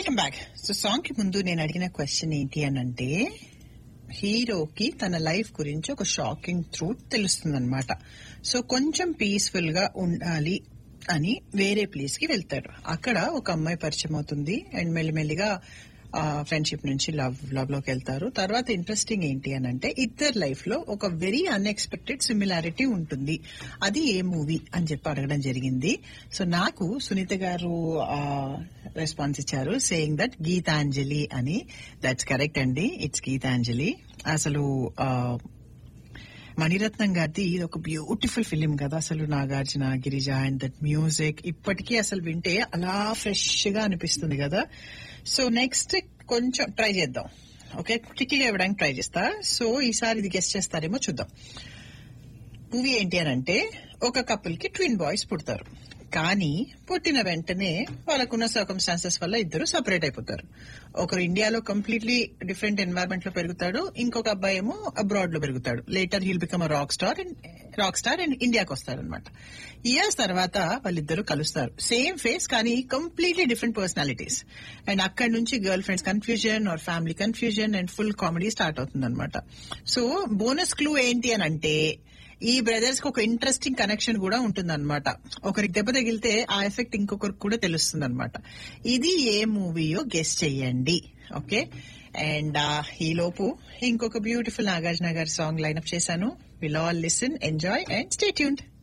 welcome back so song కి ముందు నేను అడిగిన క్వశ్చన్ ఏంటి అని అంటే హీరోకి తన లైఫ్ గురించి ఒక షాకింగ్ ట్రూత్ తెలుస్తుందన్నమాట సో కొంచెం పీస్ఫుల్ గా ఉండాలి అని వేరే ప్లేస్ కి వెళ్తాడు అక్కడ ఒక అమ్మాయి పరిచయం అవుతుంది అండ్ మెల్లిమెల్లిగా ఫ్రెండ్షిప్ నుంచి లవ్ లవ్ లోకి వెళ్తారు తర్వాత ఇంట్రెస్టింగ్ ఏంటి అని అంటే ఇద్దరు లైఫ్ లో ఒక వెరీ అన్ఎక్స్పెక్టెడ్ సిమిలారిటీ ఉంటుంది అది ఏ మూవీ అని చెప్పి అడగడం జరిగింది సో నాకు సునీత గారు రెస్పాన్స్ ఇచ్చారు సేయింగ్ దట్ గీతాంజలి అని దట్స్ కరెక్ట్ అండి ఇట్స్ గీతాంజలి అసలు ఆ, మణిరత్నం గారిది ఇది ఒక బ్యూటిఫుల్ ఫిలిం కదా అసలు Nagarjuna Girija and that music ఇప్పటికీ అసలు వింటే అలా ఫ్రెష్ గా అనిపిస్తుంది కదా సో నెక్స్ట్ కొంచెం ట్రై చేద్దాం ఓకే క్విక్గా ఇవ్వడానికి ట్రై చేస్తా సో ఈసారి ఇది గెస్ట్ చేస్తారేమో చూద్దాం మూవీ ఏంటి అని అంటే ఒక కపుల్ కి ట్విన్ బాయ్స్ పుడతారు కానీ పుట్టిన వెంటనే వాళ్ళకున్న సర్కమ్స్టాన్సెస్ వల్ల ఇద్దరు సపరేట్ అయిపోతారు ఒకరు ఇండియాలో కంప్లీట్లీ డిఫరెంట్ ఎన్వైరన్మెంట్ లో పెరుగుతాడు ఇంకొక అబ్బాయి ఏమో అబ్రాడ్ లో పెరుగుతాడు later he'll become rock star and rock star and ఇండియాకి వస్తాడు అనమాట ఇయర్స్ తర్వాత వాళ్ళిద్దరు కలుస్తారు సేమ్ ఫేస్ కానీ కంప్లీట్లీ డిఫరెంట్ పర్సనాలిటీస్ అండ్ అక్కడి నుంచి girlfriends confusion or family confusion and full comedy start అవుతుంది అనమాట సో బోనస్ క్లూ ఏంటి అని అంటే ఈ బ్రదర్స్ కి ఒక ఇంట్రెస్టింగ్ కనెక్షన్ కూడా ఉంటుంది అనమాట ఒకరికి దెబ్బ తగిలితే ఆ ఎఫెక్ట్ ఇంకొకరికి కూడా తెలుస్తుంది అనమాట ఇది ఏ మూవీయో గెస్ట్ చెయ్యండి ఓకే అండ్ ఈ లోపు ఇంకొక బ్యూటిఫుల్ నాగార్జున గారి సాంగ్ లైన్అప్ చేశాను will all listen enjoy and stay tuned